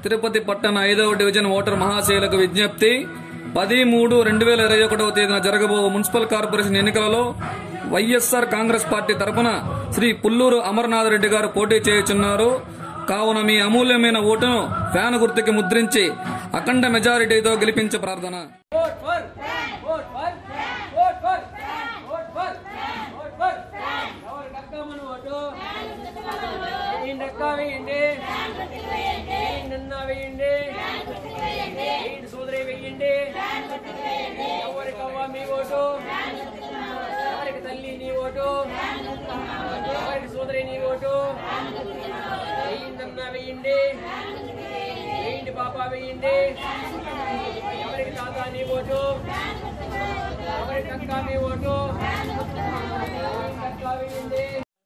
తిరుపతి పట్టణ ఐదవ division voter మహాశైలకు విజ్ఞప్తి పది మూడు రెండు వేల ఇరవై ఒకటవ తేదీన జరగబో మున్సిపల్ కార్పొరేషన్ ఎన్నికలలో వైఎస్ఆర్ కాంగ్రెస్ పార్టీ తరపున శ్రీ పుల్లూరు అమర్నాథ్ రెడ్డి గారు పోటీ చేయుచున్నారు కావున మీ అమూల్యమైన ఓటును ఫ్యాన్ గుర్తుకి ముద్రించి అఖండ మెజారిటీతో గెలిపించే ప్రార్థన Vote for. Vote for. Vote for. Vote for. Vote for. ఎవరికి అక్కమని ఓటు వేయండి అక్క వేయండి వేయండి అన్న వేయండి వేయండి సోదరి వేయండి ఎవరికి అవ్వ మీ ఓటు ఎవరికి తల్లి నీ ఓటు ఎవరికి సోదరి నీ ఓటు వేయండి అన్న వేయండి వేయండి పాప వేయండి ఎవరికి తాత నీ ఓటు ఎవరికి అక్క నీ ఓటు ఎవరికి అక్క వేయండి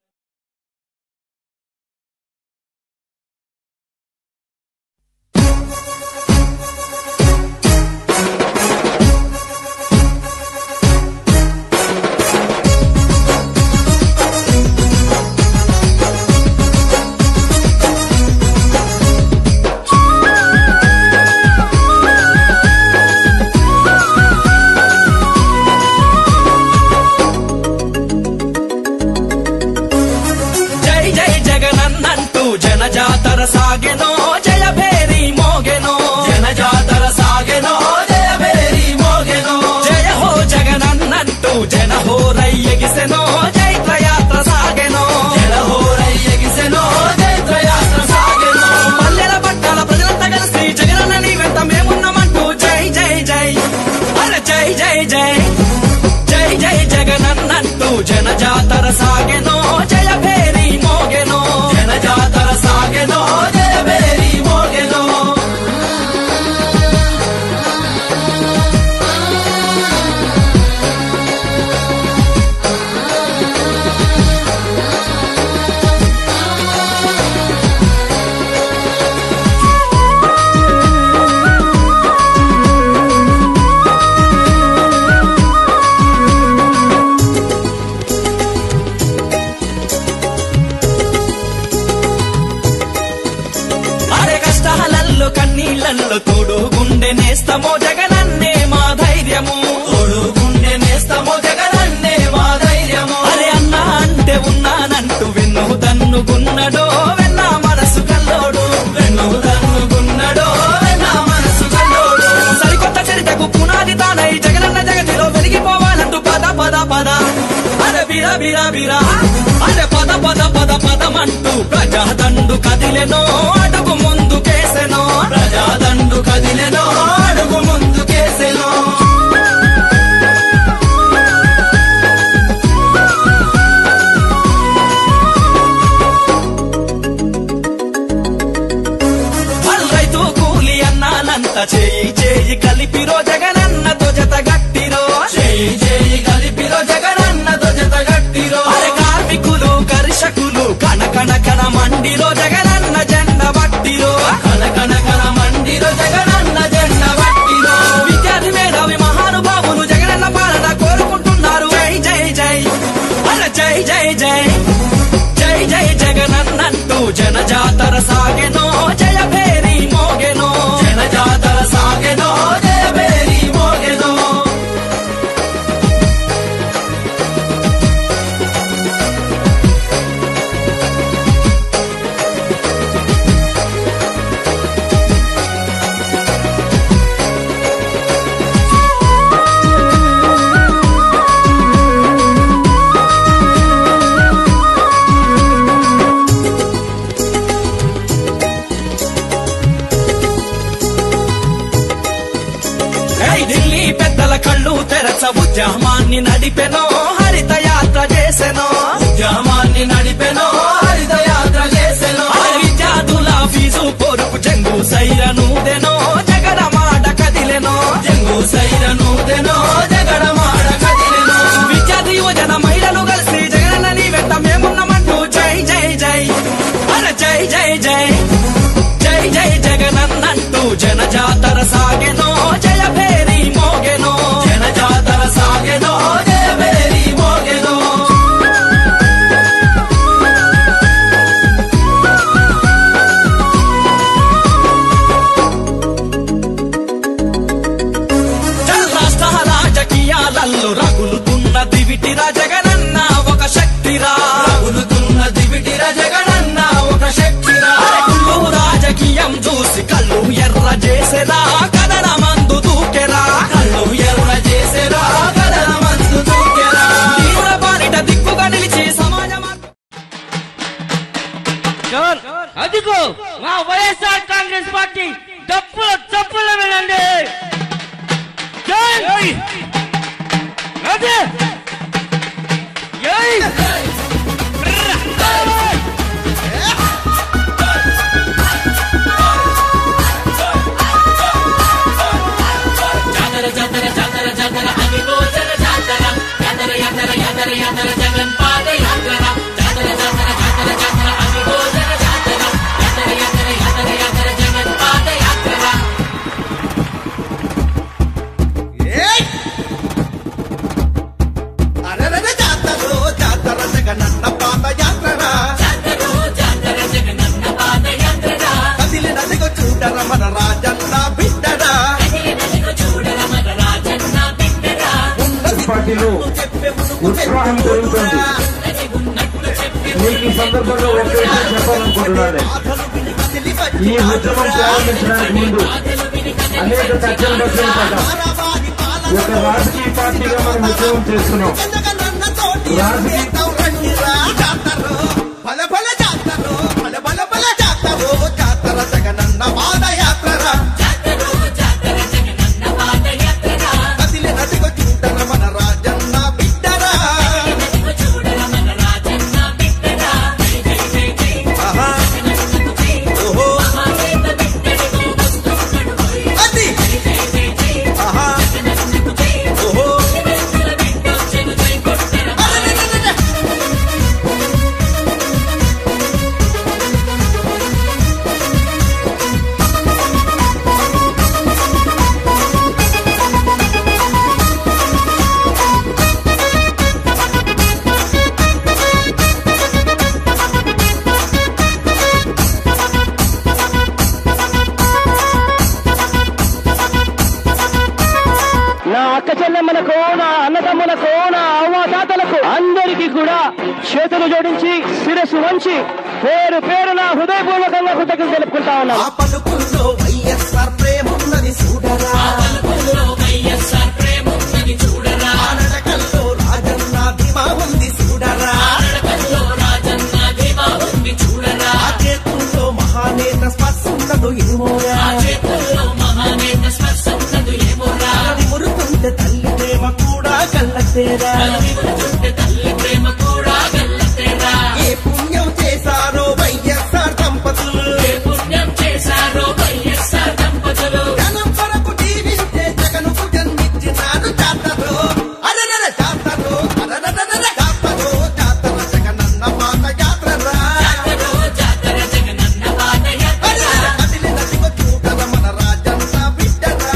జై జై జగనన్నంటూ జన జాతర సాగెనో జయ భేరి మోగెనో జన జాతర సాగెనో జయ భేరి మోగెనో జయ హో జగనన్నంటూ జన హో రయ్యగిసెనో జైత్రయాత్ర సాగెనో జన హో రయ్యగిసెనో జైత్రయాత్ర సాగెనో పల్లెల పట్టాల ప్రజలంతా కలిసి జగనన్న నీ వెంట మేమున్నామంటూ జై జై జై అరే జై జై జై జై జై జగనన్నంటూ జన జాతర సాగెనో జయ భేరి మోగెనో జన జాతర సాగెనో జయ భేరి మోగెనో అరే కష్టాలల్లో కన్నీళ్ళల్లో తోడు గుండె నేస్తమో జగనన్నే మా ధైర్యము తోడు గుండె నేస్తమో జగనన్నే మా ధైర్యము అరే అన్నా అంటే ఉన్నానంటూ వెన్ను తన్నుకున్నడో వెన్న మనసు కల్లోడు వెన్ను తన్నుకున్నడో వెన్న మనసు కల్లోడు సరికొత్త చరితకు పునాది తానై జగనన్న జగతిలో వెలిగిపోవాలంటూ పద పద పద అరే బిర బిర బిర అరే పద పద పద పదమంటూ ప్రజాదండు కదిలెనో అడుగు ముందు కేసెనో ప్రజాదండు కదిలెనో అడుగు ముందు కేసెనో రైతు కూలి అన్నానంత చేయి చేయి కలిపిరో జగనన్నతో జత గట్టిరో చేయి చేయి కలిపిరో జగనన్నతో జత గట్టిరో అరే కార్మికులు కర్షకులు కన కన కన మండిరో జగనన్న జెండ బట్టిరో కన కన కన మండిరో జగనన్న జెండ బట్టిరో విద్యార్థి మేధావి మహానుభావులు జగనన్న పాలన కోరుకుంటున్నారు జై జై జై అరే జై జై జై జై జై జగనన్నంటూ జన జాతర సాగెనో జయ భేరి మోగెనో జన జాతర సాగెనో జయ భేరి మోగెనో ఏయ్ ఢిల్లీ పెద్దల కళ్ళు తెరచ ఉద్యమాన్ని నడిపెనో హరిత యాత్ర చేసెనో ఉద్యమాన్ని నడిపెనో హరిత యాత్ర చేసెనో విద్యార్థుల ఫీజు పొరుపు జంగు సైరనూదెనో జగడ మాట కదిలెనో జంగు సైరనూదెనో జగడ మాట కదిలెనో విద్యార్థి యువజన మహిళలు కలిసి జగనన్న నీ వెంట మేమున్నామంటూ జై జై జై అరే జై జై జై జై జై జగనన్నంటూ జన జాతర సాగెనో జయ భేరి మోగెనో జన జాతర సాగెనో జయ భేరి మోగెనో వైఎస్ఆర్ కాంగ్రెస్ పార్టీ డప్పుల చప్పుల వినండి జై అదే జై జాతర జాతర జాతర జాతర అని గోచర జాతర జాతర యాతర యాతర యాతర జగన్ పాద యాత్ర జాతర జాతర జాతర జాతర అని గోచర జాతర యాతర యాతర యాతర యాతర జగన్ పాద యాత్ర అరరర జాతరో జాతర జగనన్న పాదయాత్రరా జాతర జాతర జగనన్న పాద యాత్ర కదిలి నదిగో చూడర మన రాజన్న బిడ్డరా చూడర మన రాజన్న బిడ్డరా ఉన్నది పార్టీలో చెప్పే మునుగు ఉత్సాహం పెరుగుతుంది మీకు ఈ సందర్భంగా ఒక విషయం చెప్పాలనుకుంటున్నాను బాధలు విని కదిలి వచ్చి ఈ ఉద్యమం ప్రారంభించడానికి ముందు అనేక చర్చలు పడ్డాం వారావారి పాలన ఒక రాజకీయ పార్టీగా మనం ఉద్యమం చేస్తున్నాం జగనన్న తోటి రాజకీయ చేద్దాం రండిరా జాతరో బల బల జాతరో బల బల బల జాతరో జాతర జగనన్న పాదయాత్రరా కదిలి నదిగో చూడర మన రాజన్న బిడ్డరా ఆహా. ఓహో. అది. ఆహా. ఓహో. అరెరెరెరెరె. నా అక్క చెల్లెమ్మలకు నా అన్నదమ్ములకు నా అవ్వాతాతలకు అందరికీ కూడా చేతులు జోడించి శిరస్సు వంచి పేరు పేరు నా హృదయపూర్వకంగా కృతజ్ఞతలు తెలుపుకుంటా ఉన్నాను ఆ పలుకుల్లో వైఎస్ఆర్ ప్రేమున్నది చూడరా ఆ నడకల్లో రాజన్న ధీమా ఉంది చూడరా ఆ చేతుల్లో మహానేత స్పర్శ ఉండదు ఏమోరా అది మురుతుంటే తల్లి ప్రేమ కూడా కళ్ళతేరా ఏ పుణ్యం చేశారో వైఎస్ఆర్ దంపతులు జనం కొరకు జీవించే జగనుకు జన్మించినారు జాతరో అరరర జాతరో అరరరర జాతరో జాతర జగనన్న పాత యాత్రరా అరరర కదిలి నదిగో చూడర మన రాజన్న బిడ్డరా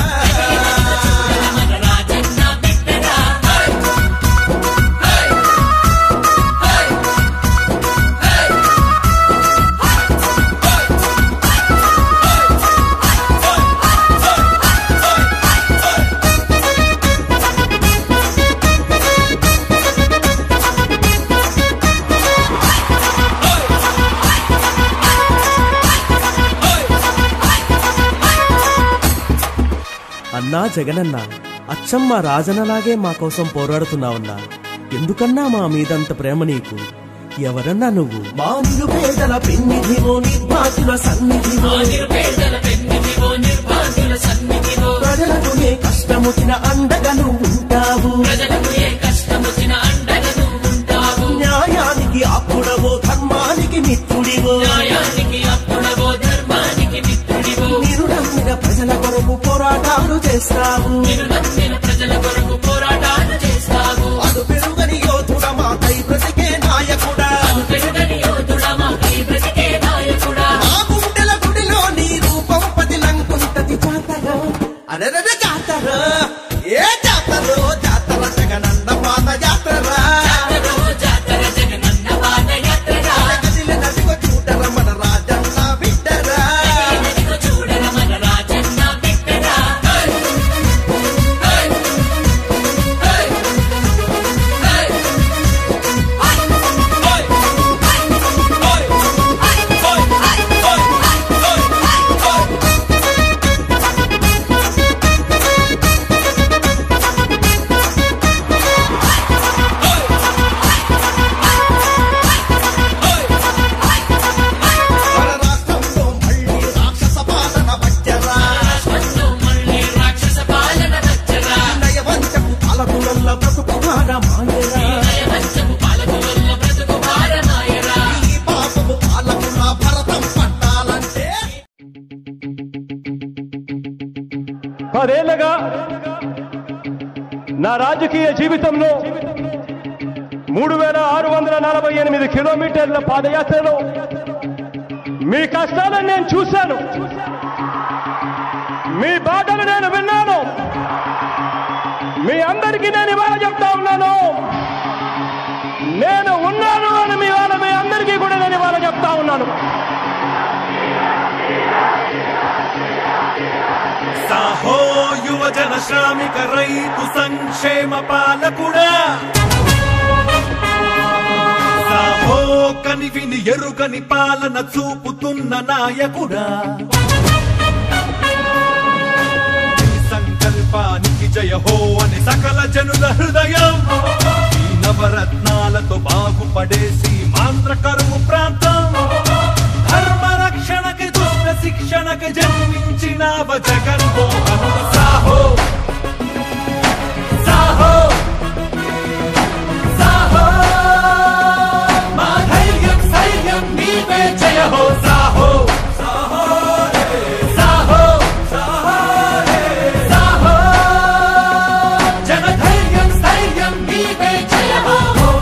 అన్నా జగనన్న అచ్చమ్మ రాజనలాగే మా కోసం పోరాడుతున్నావన్నా ఎందుకన్నా మా మీదంత ప్రేమ నీకు ఎవరన్నా నువ్వు మా నిరుపేదల పెన్నిధివో నిర్భాసుల సన్నిధివో ప్రజలకు ఏ కష్టమొచ్చిన అండగా నువ్వు ఉంటావు న్యాయానికి అప్పుడవో ధర్మానికి మిత్రుడివో మీరు నమ్మిన ప్రజల కొరకు పోరాటాలు చేస్తావు అదు పెరుగని యోధుడ మా కై బ్రతికే నాయకుడా మా గుండెల గుడిలో నీ రూపం పదిలంకుంటది జాతర అరెరెర జాతర ఏ జాతర జాతర జగనన్న పాద యాత్రరా కదిలి నదిగో చూడర మన రాజన్న బిడ్డరా పదేళ్లుగా నా రాజకీయ జీవితంలో మూడు వేల ఆరు వందల నలభై ఎనిమిది కిలోమీటర్ల పాదయాత్రలో మీ కష్టాలను నేను చూశాను మీ బాధలు నేను విన్నాను మీ అందరికీ నేను ఇవాళ చెప్తా ఉన్నాను నేను ఉన్నాను అని మీ వాళ్ళ మీ అందరికీ కూడా నేను ఇవాళ చెప్తా ఉన్నాను సాహో యువజన శ్రామిక రైతు సంక్షేమ పాలకుడా సాహో కనివిని ఎరుగని పాలన చూపుతున్న నాయకుడా నీ సంకల్పానికి జయ హో అని సకల జనుల హృదయం ఈ నవరత్నాలతో బాగుపడేసి మాంద్ర కరువు ప్రాంతం ధర్మ రక్షణకి దుష్ట శిక్షణకి జన్మించినావ జగన్మోహనుడు సాహో సాహో సాహో మా ధైర్యం స్థైర్యం నీవే జయ హో సాహో సాహో రే, సాహో సాహో రే, సాహో జన ధైర్యం స్థైర్యం నీవే జయ హో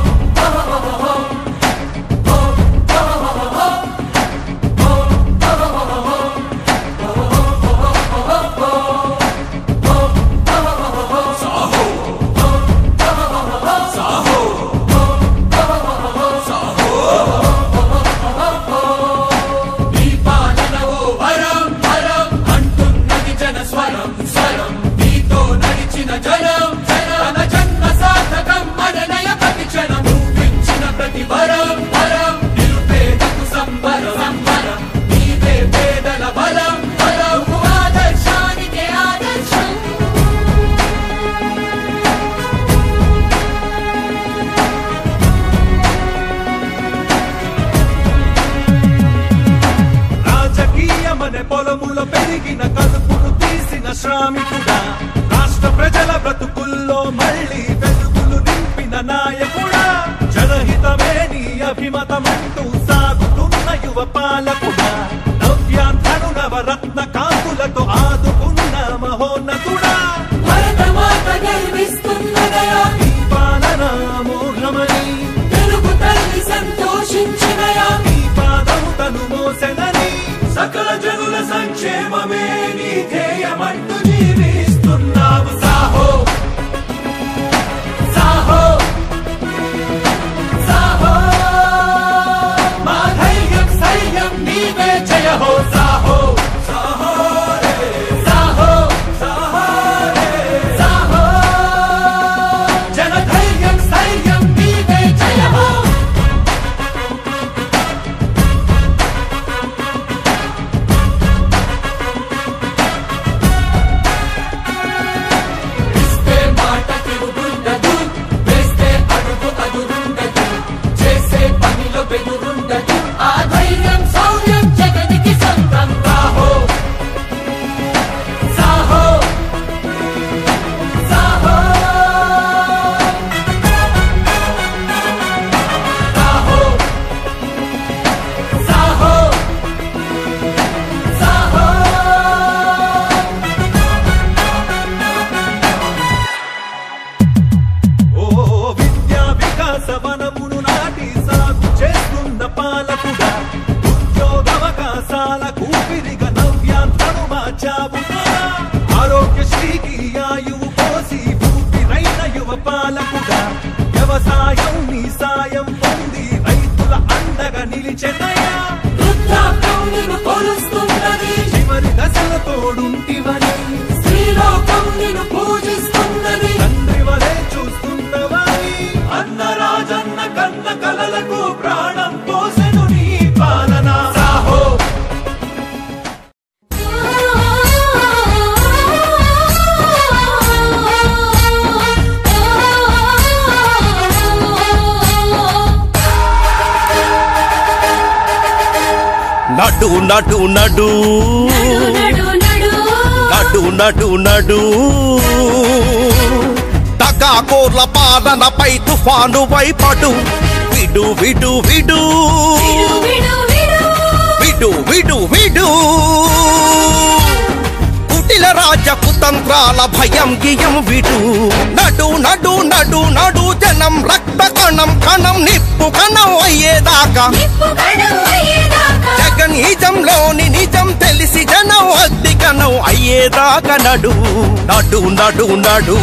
నీ పాలనవో వరం వరం అంటున్నది జన స్వరం స్వరం నీతో నడిచిన జనం జనం తన జన్మ సార్థకం మననయ ప్రతి క్షణం నువ్విచ్చిన ప్రతి వరం వరం నిరుపేదకు సంబరం సంబరం నీవే పేదల బలం బలం ఆదర్శానికి ఆదర్శం రాజకీయమనే పొలముల పెరిగిన కలుపును తీసిన శ్రామికుడా రాష్ట్ర ప్రజల బ్రతుకుల్లో మళ్ళీ వెలుగులు నింపిన నాయకుడా జనహితమే నీ అభిమతమంటూ సాగుతున్న యువ పాలకుడా నవ్యాంధను నవరత్న కాంతులతో ఆదుకున్న మహోన్నతుడా భరతమాత గర్విస్తున్నదయా ఈ పాలన మోహమని తెలుగు తల్లి సంతోషించినయా నీ పాదము తను మోసెనని సకల జనుల సంక్షేమమే నీ ధ్యేయమంటూ జీవిస్తున్నావు సాహో సాహో సాహో మా ధైర్యం స్థైర్యం నీవే జయ హో సాహో సాహో రే, సాహో సాహో రే, సాహో జన ధైర్యం స్థైర్యం నీవే జయ హో ఇస్తే మాట తిరుగుండదు వేస్తే అడుగు అదురుండదు చేసే పనిలో బెదురుండదు ఆ ధైర్యం శౌర్యం జగతికి సొంతం సాహో సాహో సాహో సాహో సాహో సాహో ఓ విద్యా వికాస వనమును నాటి సాగు చేస్తున్న పాలకుడా ఉద్యోగవకాశాల కూపిరిగా నవ్యాంతను మార్చావుగా ఆరోగ్యశ్రీకి ఆయువు పోసి ఊపిరైన యువ పాలకుడా వ్యవసాయం నీ సాయం పొంది రైతుల అండగా నిలిచెనయా వృద్ధాప్యం నిన్ను కొలుస్తున్నది చివరి దశల తోడుంటివని శ్రీలోకం నిన్ను పూజిస్తున్నది తండ్రి వలె చూస్తున్నవని అన్న రాజన్న కన్న కలలకు ప్రాణం పోసెను నీ పాలన సాహో నడు నడు నడు నడు నడు నడు టకాకోర్ల పాలనపై తుఫాను వైపడు విడు విడు విడు విడు విడు విడు కుటిల రాజ కుతంత్ర కుతంత్రాల భయం గియం విడు నడు నడు నడు నడు జనం రక్త కణం కణం నిప్పు కణం అయ్యేదాకా జగనీజంలోని నిజం తెలిసి జనం అద్దె కణం అయ్యేదాకా నడు నడు నడు నడు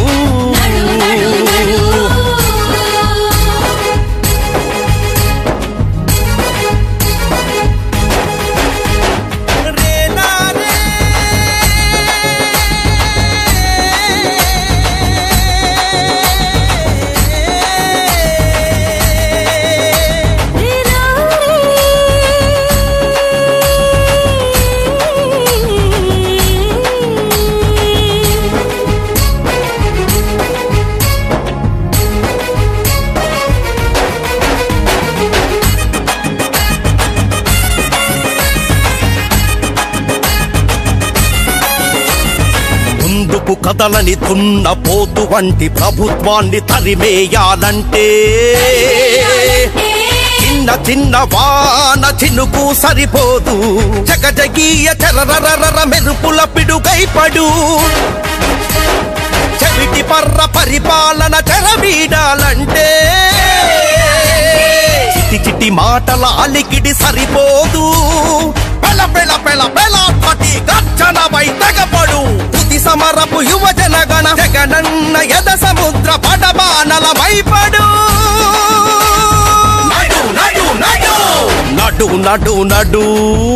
ముందుకు కదలని తున్న పోతు వంటి ప్రభుత్వాన్ని తరిమేయాలంటే చిన్న చిన్న వాన చినుకు సరిపోదు జగజగీయ చరరరర మెరుపుల పిడుగైపడు చెవిటి పర్ర పరిపాలన చెరవీడాలంటే చిటి చిటి మాటల అలికిడి సరిపోదు పెల పెల పెల పెల పటి గర్జనపై తెగపడు తుది సమరపు యువజన గణ జగనన్న యద సముద్ర పడబానల వైపడు నడు నడు నడు నడు నడు నడు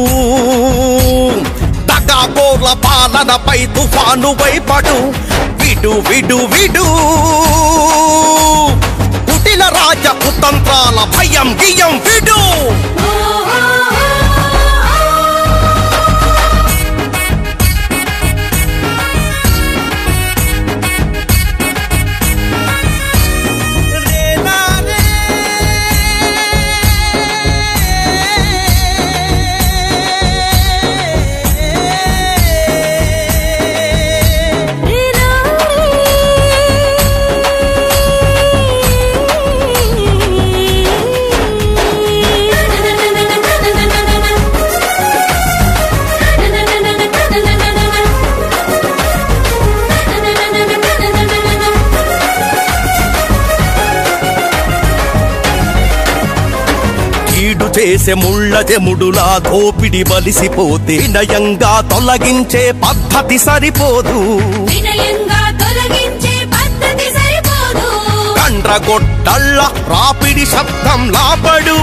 తగాకోర్ల పాలనపై తుఫాను వైపడు విడు విడు విడు కుటిల రాజ కుతంత్రాల భయం గియం విడు కీడు చేసే ముళ్ళ జముడులా దోపిడి బలిసిపోతే నయంగా తొలగించే పద్ధతి సరిపోదు వినయంగా తొలగించే పద్ధతి సరిపోదు కండ్రగొట్టళ్ళ రాపిడి శబ్దం లాపడు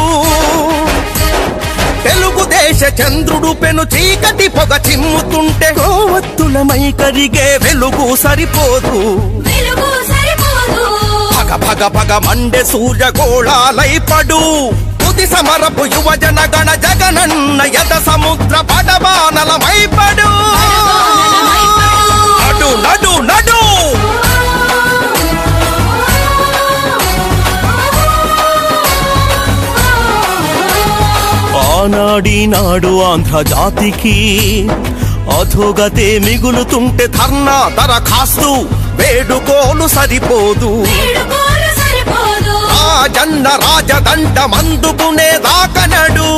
తెలుగుదేశ చంద్రుడు పెను చీకటి పొగ చిమ్ముతుంటే గోవత్తులమై కరిగే వెలుగు సరిపోదు వెలుగు సరిపోదు భగ భగ భగ మండే సూర్యగోళాలై పడు తుది సమరపు యువజన గణ జగనన్న యద సముద్ర పడబానలమై పడు నడు నడు నడు ఆనాడి నాడు ఆంధ్ర జాతికి అధోగతే మిగులుతుంటే ధర్నా దరఖాస్తు వేడుకోలు సరిపోదు వేడుకోలు సరిపోదు రాజన్న రాజదండ మందుకునే దాకనడు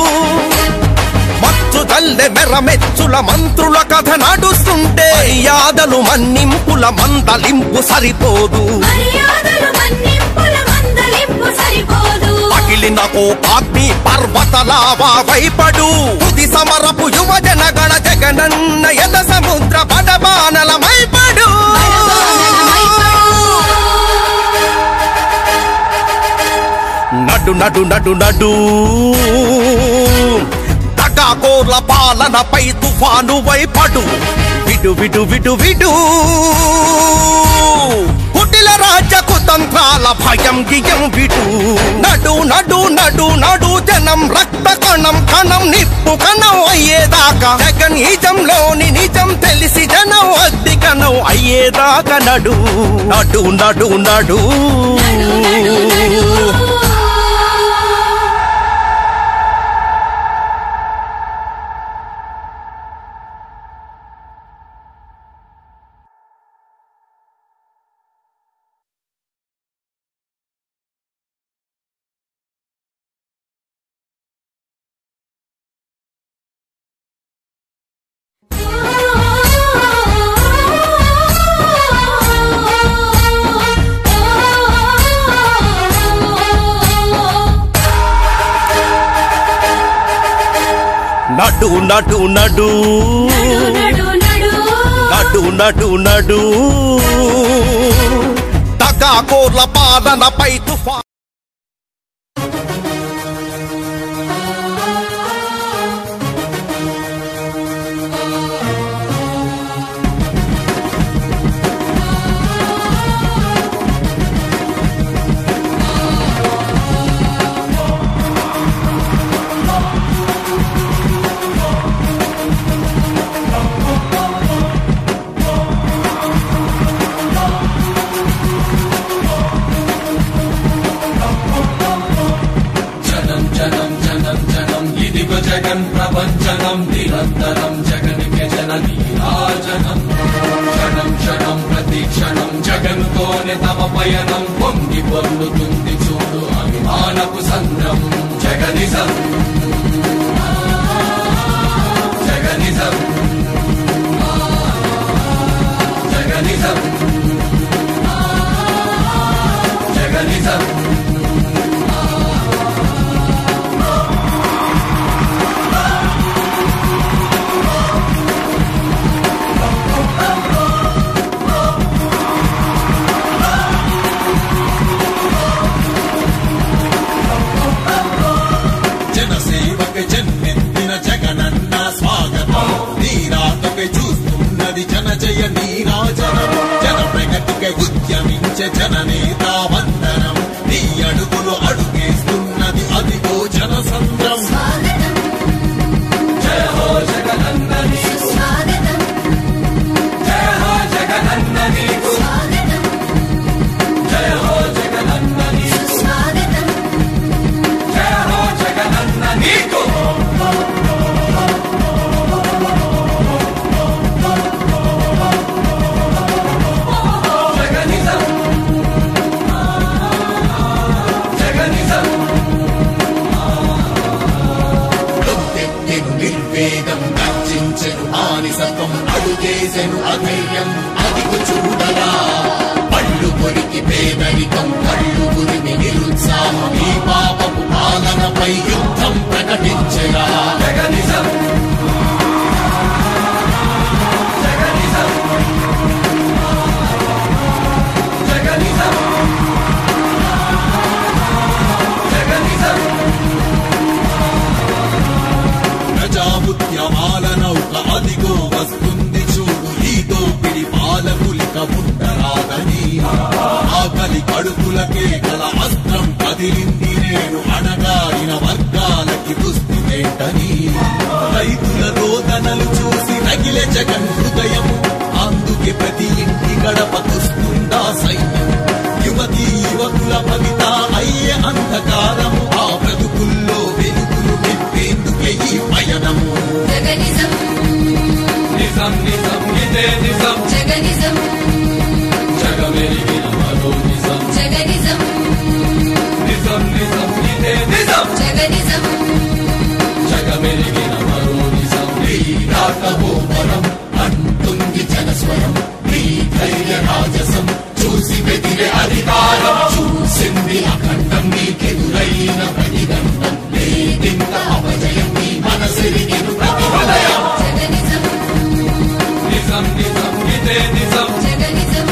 మచ్చు తల్లె మెరమెచ్చుల మంత్రుల కథ నడుస్తుంటే యాదలు మన్నింపుల మందలింపు సరిపోదు మర్యాదలు మన్నింపుల మందలింపు సరిపోదు పగిలిన కోపాగ్ని పర్వతలావా వైపడు తుది సమరపు యువజన గణ జగనన్న యద సముద్ర బడబానల మైపడు నడు నడు నడు నడు తగాకోర్ల పాలనపై తుఫాను వైపడు విడు విడు విడు విడు కుటిల రాజ కుతంత్రాల భయం గియం విడు నడు నడు నడు నడు జనం రక్త కణం కణం నిప్పు కణం అయ్యేదాకా జగనీజంలోని నిజం తెలిసి జనం అద్దె కణం అయ్యేదాకా నడు నడు నడు నడు ఆ నడు నడు నడు నడు నడు నడు నడు నడు తగాకోర్ల పాలనపై తుఫా జనం జనం జనం జనం ఇదిగో జగన్ ప్రపంచనం నిరంతరం జగన్కి జన నీరాజనం క్షణం క్షణం ప్రతి క్షణం జగన్తోనే తమ పయనం పొంగి పొర్లుతుంది చూడు అభిమానపు సంద్రం జగనిజం జగనిజం జగనిజం జగనిజం జనసేవకి జన్మెత్తిన జగనన్న స్వాగతం నీరాతకై చూస్తున్నది జన జయ నీరాజనం జన ప్రగతికై ఉద్యమించే జననేత వందనం నీ అడుగులు అడుగేస్తున్నది అదిగో జన సంద్రం జయ హో జగనన్న నీకు జయ హో జగనన్న నీకు జయ హో జగనన్న నీకు జయ హో జగనన్న నీకు జగనిజం జగనిజం లొత్తెత్తెను నిర్వేదం గర్జించెను మానిసత్వం అడుగేసెను అధైర్యం అదిగు చూడరా పళ్ళు కొరికి పేదరికం కళ్ళు గురిమి నిరుత్సాహం ఈ పాపపు పాలనపై యుద్ధం ప్రకటించెరా జగనిజం జగనిజం జగనిజం జగనిజం ప్రజాముద్యమాల నౌక అదిగో వస్తుంది చూడు ఈ దోపిడి పాలకులిక ఉండరాదని ఆకలి కడుపులకే గల అస్త్రం కదిలింది నేను అణగారిన వర్గాలకి దుస్థితేంటని రైతుల రోదనలు చూసి రగిలే జగన్ హృదయం అందుకే ప్రతి ఇంటి గడపకొస్తుందా సైన్యం యువతి యువకుల భవిత అయ్యే అంధకారము ఆ బ్రతుకుల్లో వెలుగులు నింపేందుకే ఈ పయనము జగనిజం నిజం నిజం ఇదే నిజం జగనిజం జగమెరిగిన మరో నిజం జగనిజం నిజం నిజం ఇదే నిజం జగనిజం జగమెరిగిన మరో నిజం నీ రాకవో వరం అంటుంది జనస్వరం నీ ధైర్య రాజసం చూసి బెదిరే అధికారం చూసింది అఖండం నీకెదురైన ప్రతిగండం లేదింత అపజయం నీ మనసిరిగిన ప్రతివలయం జగనిజం నిజం నిజం ఇదే నిజం జగనిజం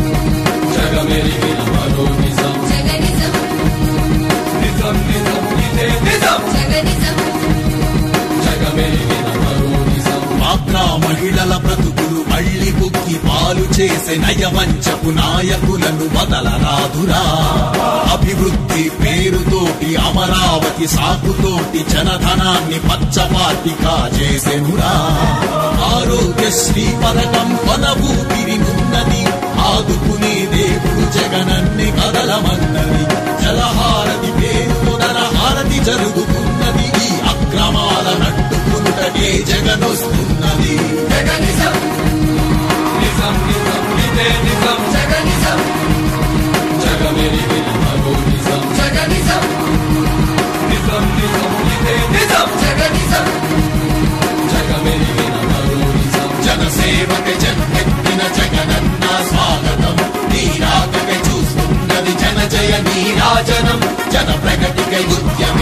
జగమెరిగిన మరో నిజం జగనిజం నిజం నిజం ఇదే నిజం జగనిజం జగమెరిగిన మరో నిజం మాత్రా మహిళల బ్రతుకులు మళ్ళీ బుక్కి పాలు చేసే నయవంచపు నాయకులను వదలరాదురా అభివృద్ధి పేరుతోటి అమరావతి సాకుతోటి జనధనాన్ని పచ్చపాటి కాజేసెనురా ఆరోగ్యశ్రీ పథకం కొన ఊపిరినున్నది ఆదుకునే దేవుడు జగనన్ని కదలమన్నది జలహారతి పేరుతో నరహారతి జరుగుతున్నది ఈ అక్రమాల నట్టుకుంటనే జగనొస్తున్నది జగనిజం నిజం నిజం ఇదే నిజం జగనిజం జగమెరిగిన మరో నిజం జగనిజం నిజం నిజం ఇదే నిజం జగనిజం జగమెరిగిన మరో నిజం జనసేవకి జన్మెత్తిన జగనన్న స్వాగతం నీరాకకై చూస్తున్నది జన జయ నీరాజనం జన ప్రగతికై ఉద్యమ